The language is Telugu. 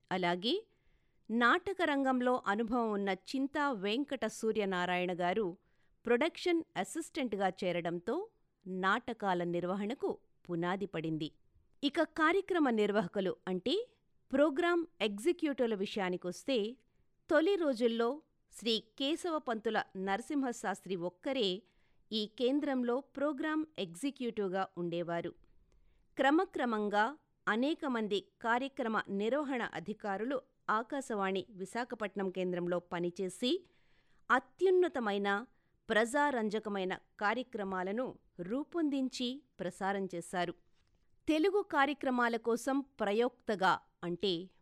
అలాగే నాటక రంగంలో అనుభవం ఉన్న చింతా వెంకట సూర్యనారాయణ గారు ప్రొడక్షన్ అసిస్టెంట్గా చేరడంతో నాటకాల నిర్వహణకు పునాది పడింది ఇక కార్యక్రమ నిర్వాహకులు అంటే ప్రోగ్రాం ఎగ్జిక్యూటివ్ల విషయానికొస్తే తొలి రోజుల్లో శ్రీ కేశవపంతుల నరసింహశాస్త్రి ఒక్కరే ఈ కేంద్రంలో ప్రోగ్రాం ఎగ్జిక్యూటివ్గా ఉండేవారు క్రమక్రమంగా అనేక మంది కార్యక్రమ నిర్వహణ అధికారులు ఆకాశవాణి విశాఖపట్నం కేంద్రంలో పనిచేసి అత్యున్నతమైన ప్రజారంజకమైన కార్యక్రమాలను రూపొందించి ప్రసారం చేశారు తెలుగు కార్యక్రమాల కోసం ప్రయోక్తగా అంటే